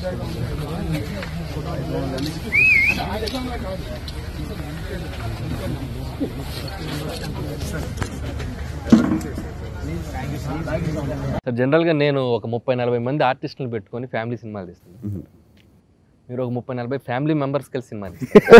Sir జనరల్గా నేను ఒక ముప్పై నలభై మంది ఆర్టిస్టులను పెట్టుకొని ఫ్యామిలీ సినిమాలు తీస్తాను మీరు ఒక ముప్పై నలభై ఫ్యామిలీ మెంబర్స్ కలిసి సినిమా తీస్తారు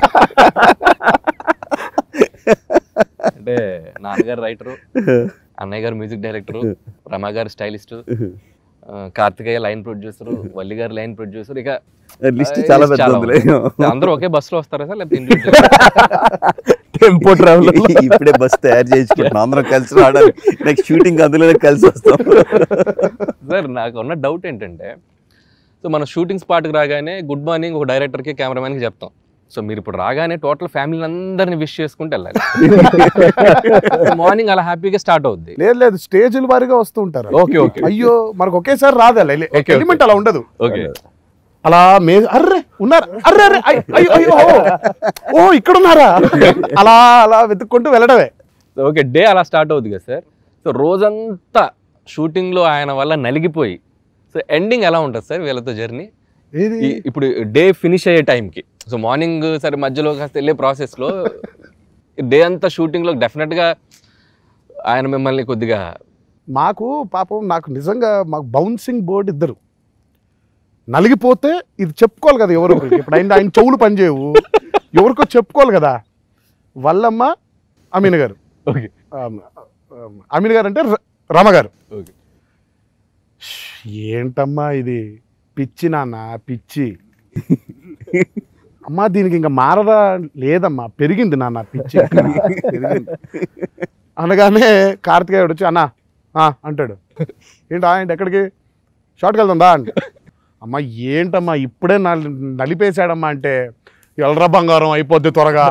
అంటే నాన్నగారు రైటరు అన్నయ్య గారు మ్యూజిక్ డైరెక్టరు రమా గారు stylist Karthikeya line producer Valli గారు లైన్ ప్రొడ్యూసర్ ఇక లిస్ట్ ఆ, చాలా list పెద్ద ఉందిలే ఉంది. అందరూ ఒకే బస్సులో వస్తారా సార్ లేకపోతే individual? టెంపో ట్రావెల్ ఇప్పుడే బస్ తయారు చేయించుకుంటున్నాం అందరం కలిసి రావడానికి నెక్స్ట్ షూటింగ్ అందులోనే కలిసి వస్తాం సార్ నాకు ఉన్న డౌట్ ఏంటంటే సో మన షూటింగ్ స్పాట్కి రాగానే గుడ్ మార్నింగ్ ఒక డైరెక్టర్కి కెమెరామెన్కి చెప్తాం సో మీరు ఇప్పుడు రాగానే టోటల్ ఫ్యామిలీ అందరిని విష్ చేసుకుంటూ వెళ్ళాలి మార్నింగ్ అలా హ్యాపీగా స్టార్ట్ అవుద్ది లేదు లేదు స్టేజ్ల వారిగా వస్తూ ఉంటారు ఓకే ఓకే అయ్యో మనకు ఒకేసారి రాదు అలా okay. ఎలిమెంట్ అలా ఉండదు ఓకే అలా మే అర్రే ఉన్నారు అర్రే అర్రే అయ్- అయ్యో అయ్యో ఓ, ఓ ఇక్కడ ఉన్నారా అలా అలా వెతుక్కుంటూ వెళ్ళడమే ఓకే డే అలా స్టార్ట్ అవుద్ది కదా సార్ సో రోజంతా షూటింగ్లో ఆయన వల్ల నలిగిపోయి సో ఎండింగ్ ఎలా ఉంటుంది సార్ వీళ్ళతో జర్నీ ఇది ఇప్పుడు డే ఫినిష్ అయ్యే టైంకి సో మార్నింగ్ సరే మధ్యలో కాస్త వెళ్ళే ప్రాసెస్లో డే అంతా షూటింగ్లో డెఫినెట్గా ఆయన మిమ్మల్ని కొద్దిగా మాకు పాపం నాకు నిజంగా మాకు బౌన్సింగ్ బోర్డు ఇద్దరు నలిగిపోతే ఇది చెప్పుకోవాలి కదా ఎవరు ఇప్పుడు ఆయన ఆయన చెవులు పనిచేయవు ఎవరికో చెప్పుకోవాలి కదా వల్లమ్మ అమీన్ గారు ఓకే ఆమ్, ఆమ్, అమీన్ గారు అంటే ర- రమ గారు ఓకే ఏంటమ్మా ఇది పిచ్చి నాన్న పిచ్చి అమ్మా దీనికి ఇంకా మారదా లేదమ్మా పెరిగింది నాన్న పిచ్చి ఇంకా. పెరిగింది అనగానే కార్తికేయుడు వచ్చి అన్నా ఆ, అంటాడు ఏంటా ఏంటి ఎక్కడికి షార్ట్కి వెళ్తుందా అంటే అమ్మా ఏంటమ్మా ఇప్పుడే నలి నలిపేశాడమ్మా అంటే ఎల్రా బంగారం అయిపోద్ది త్వరగా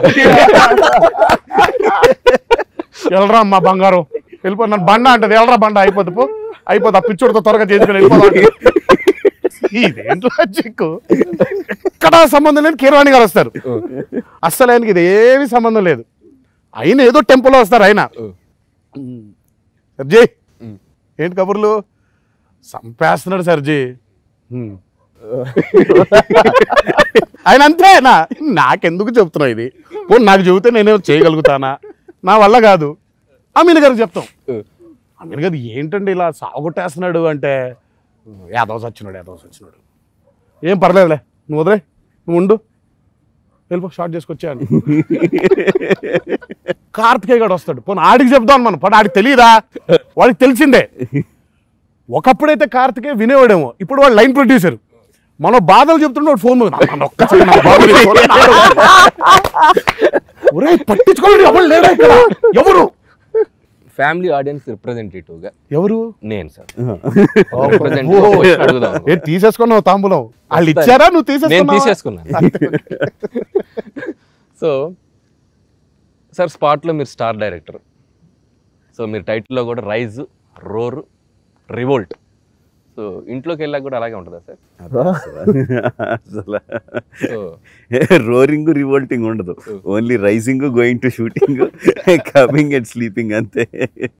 ఎల్రా అమ్మా బంగారం వెళ్ళిపో నన్ను బండ అంటది ఎల్రా బండ అయిపోద్ది పో అయిపోద్ది ఆ పిచ్చోడితో త్వరగా చేసుకుని వెళ్ళిపోదాం ఇదేంటి లాజిక్ ఎక్కడ సంబంధం లేదు కీరవాణి గారు వస్తారు అస్సలు ఆయనకి ఇది ఏమి సంబంధం లేదు ఆయన ఏదో టెంపుల్లో వస్తారు ఆయన సర్జీ ఉమ్. ఏంటి కబుర్లు సంపేస్తున్నాడు సర్జీ ఉమ్. ఆయన అంతే నా నాకెందుకు చెప్తున్నావు ఇది ఓ నాకు చెబితే నేనే చేయగలుగుతానా నా వల్ల కాదు అమీన్ గారికి చెప్తాం అమీన్ గారు ఏంటండి ఇలా సాగొట్టేస్తున్నాడు అంటే యాదవ సచ్చినాడు యాదవ సచ్చినాడు ఏం పర్లేదులే నువ్వు వదిలే నువ్వు ఉండు వెళ్ళిపో షార్ట్ చేసుకొచ్చాను కార్తికేయ గారు వస్తాడు పోనీ ఆడికి చెప్దాం మనం పోనీ ఆడికి తెలియదా వాడికి తెలిసిందే ఒకప్పుడైతే కార్తికేయ వినేవాడేమో ఇప్పుడు వాడు లైన్ ప్రొడ్యూసర్ మన బాధలు చెప్తుంటే వాడు ఫోన్ ఒక్కసారి నా బాధలు చెప్పుకోలే, నాడు. ఒరేయ్ పట్టించుకోలేదు ఎవరు లేరా ఇక్కడ ఎవరు ఫ్యామిలీ ఆడియన్స్ రిప్రజెంటేటివ్గా ఎవరు నేను సార్ రిప్రజెంటేటివ్ వచ్చి అడుగుదాం ఏ తీసేసుకున్నావు తాంబూలం వాళ్ళు ఇచ్చారా నువ్వు నేను తీసేసుకున్నావా? తీసేసుకున్నాను సో సార్ స్పాట్లో మీరు స్టార్ డైరెక్టర్ సో మీరు టైటిల్లో కూడా రైజ్ రోర్ రివోల్ట్ సో ఇంట్లోకి వెళ్ళాక కూడా అలాగే ఉంటుందా సార్ అసలు సో రోరింగ్ రివోల్టింగ్ ఉండదు only rising going to shooting coming and sleeping అంతే